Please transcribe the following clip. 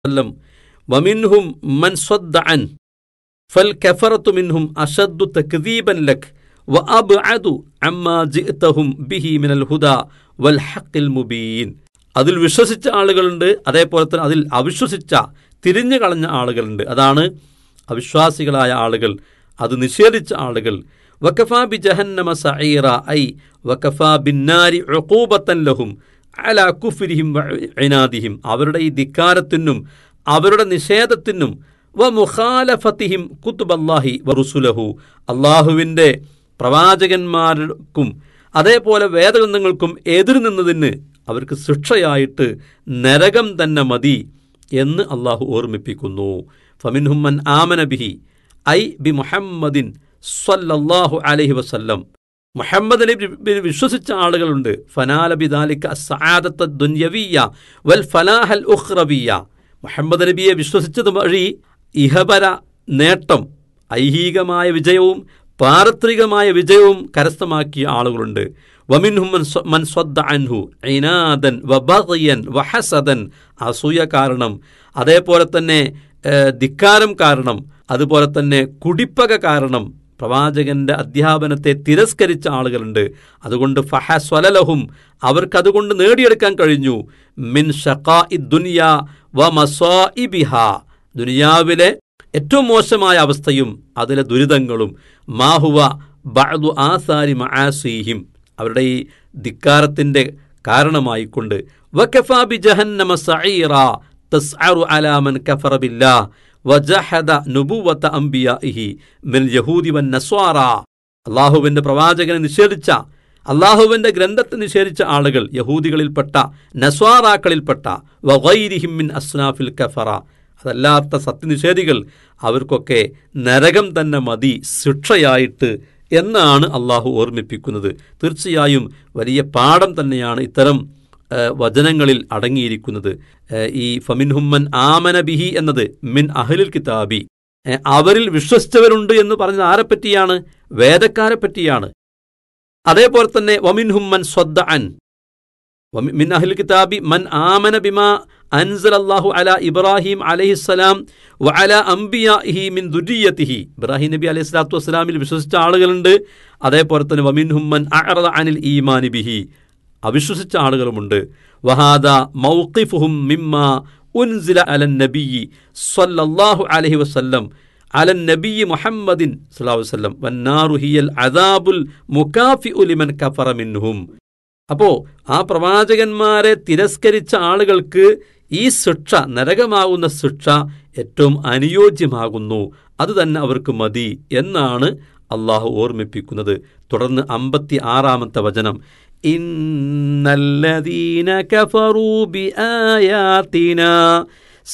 വസല്ലം വമിൻഹും മൻ സ്വദ്ദ അൻ ഫൽ കഫറത്തു മിൻഹും അഷദ്ദു തക്ദീബൻ ലക് വഅബ്അദു അമ്മാ ജിഅ്തഹും ബിഹി മിനൽ ഹുദാ വൽ ഹഖിൽ മുബീൻ അതിൽ വിശ്വസിച്ച ആളുകളുണ്ട് അതേപോലെ തന്നെ അതിൽ അവിശ്വസിച്ച തിരിഞ്ഞു കളഞ്ഞ ആളുകളുണ്ട് അതാണ് അവിശ്വാസികളായ ആളുകൾ അത് നിഷേധിച്ച ആളുകൾ വക്കഫാ ബി ജഹന്നമ സഈറ ഐ വക്കഫാ ബിന്നാരി ഉഖൂബത്തൻ ലഹും അലാ കുഫ്രിഹിം വഇനാദിഹിം അവരുടെ ഈ ധിക്കാരത്തിനും അവരുടെ നിഷേധത്തിനും വ മുഖാലഫത്തിഹിം കുത്തുബല്ലാഹി വറുസുലഹു അള്ളാഹുവിൻ്റെ പ്രവാചകന്മാർക്കും അതേപോലെ വേദഗ്രന്ഥങ്ങൾക്കും എതിർ നിന്നതിന് അവർക്ക് ശിക്ഷയായിട്ട് നരകം തന്നെ മതി എന്ന് അള്ളാഹു ഓർമ്മിപ്പിക്കുന്നു ഫമിൻഹുമ്മൻ ആമന ബിഹി ഐ ബി മുഹമ്മദിൻ സ്വല്ലല്ലാഹു അലൈഹി വസല്ലം മുഹമ്മദ് നബി വിശ്വസിച്ച ആളുകളുണ്ട് ഫനാല ബിദാലിക സആദത്ത ദുന്യവിയ വൽ ഫലാഹൽ ഉഖ്റവിയ മുഹമ്മദ് നബിയെ വിശ്വസിച്ചത് വഴി ഇഹപര നേട്ടം ഐഹികമായ വിജയവും പാരത്രികമായ വിജയവും കരസ്ഥമാക്കിയ ആളുകളുണ്ട് വമിൻഹും മൻ സ്വദ്ദ അൻഹു ഐനാദൻ വബഗയൻ വഹസദൻ അസൂയ കാരണം അതേപോലെ തന്നെ ധിക്കാരം കാരണം അതുപോലെ തന്നെ കുടിപ്പക കാരണം പ്രവാചകന്റെ അധ്യാപനത്തെ തിരസ്കരിച്ച ആളുകളുണ്ട് അതുകൊണ്ട് ഫഹസ്വലലഹും അവർക്കതുകൊണ്ട് നേടിയെടുക്കാൻ കഴിഞ്ഞു മിൻ ഷക്കാ ദുനിയ വ മസാഇബിഹ ദുനിയാവിലെ ഏറ്റവും മോശമായ അവസ്ഥയും അതിലെ ദുരിതങ്ങളും മാഹുവ ബഅദു ആസാരി മആസീഹിം അവരുടെ ഈ ധിക്കാരത്തിൻ്റെ കാരണമായിക്കൊണ്ട് വക്കഫാ ബി ജഹന്നമ സഈറ തസ്അറു അലാ മൻ കഫറ ബില്ലാഹ് വജഹദ നുബുവത്ത അംബിയാഇഹി മിൻ യഹൂദി വൻ നസ്വാറ അള്ളാഹുവിൻ്റെ പ്രവാചകനെ നിഷേധിച്ച അള്ളാഹുവിൻ്റെ ഗ്രന്ഥത്തെ നിഷേധിച്ച ആളുകൾ യഹൂദികളിൽപ്പെട്ട നസ്വാറാക്കളിൽപ്പെട്ട വഗൈരിഹിം മിൻ അസ്നാഫിൽ കഫറ അതല്ലാത്ത സത്യനിഷേധികൾ അവർക്കൊക്കെ നരകം തന്നെ മതി ശിക്ഷയായിട്ട് എന്നാണ് അള്ളാഹു ഓർമ്മിപ്പിക്കുന്നത് തീർച്ചയായും വലിയ പാഠം തന്നെയാണ് ഇത്തരം വചനങ്ങളിൽ അടങ്ങിയിരിക്കുന്നത് ഈ ഫമിൻഹുമ്മൻ ആമന ബിഹി എന്നത് മിൻ അഹലിൽ കിതാബി അവരിൽ വിശ്വസിച്ചവരുണ്ട് എന്ന് പറഞ്ഞത് ആരെപ്പറ്റിയാണ് വേദക്കാരെ പറ്റിയാണ് അതേപോലെ തന്നെ വമിൻഹുമ്മൻ സ്വദ്ദ അൻ മിൻ അഹ്ൽ കിതാബി മൻ ആമന ബിമാ അൻസൽ അല്ലാഹു അല ഇബ്രാഹിം അലൈഹിസ്സലാം വ അല അംബിയാഹി മിൻ ദുരിയത്തിഹി ഇബ്രാഹിം നബി അലൈഹി സ്വലാത്തു വസ്സലാമിൽ വിശ്വസിച്ച ആളുകളുണ്ട് അതേപോലെ തന്നെ വമിൻഹുമ്മൻ അഅറദ അനിൽ ഈമാനി ബിഹി അവിശ്വസിച്ച ആളുകളുമുണ്ട് വഹാദ മൗഖിഫുഹും മിമ്മ ഉൻസില അലൻ നബിയി സ്വല്ലല്ലാഹു അലൈഹി വസല്ലം അലൻ നബിയി മുഹമ്മദിൻ സല്ലല്ലാഹു വസല്ലം വന്നാറു ഹിയൽ അദാബുൽ മുകാഫിഉ ലിമൻ കഫറ മിൻഹും അപ്പോൾ ആ പ്രവാചകന്മാരെ തിരസ്കരിച്ച ആളുകൾക്ക് ഈ ശിക്ഷ നരകമാകുന്ന ശിക്ഷ ഏറ്റവും അനുയോജ്യമാകുന്നു അത് തന്നെ അവർക്ക് മതി എന്നാണ് അള്ളാഹു ഓർമ്മിപ്പിക്കുന്നത് തുടർന്ന് അമ്പത്തി ആറാമത്തെ വചനം ഇന്നല്ലദീന കഫറൂ ബിആയാതിന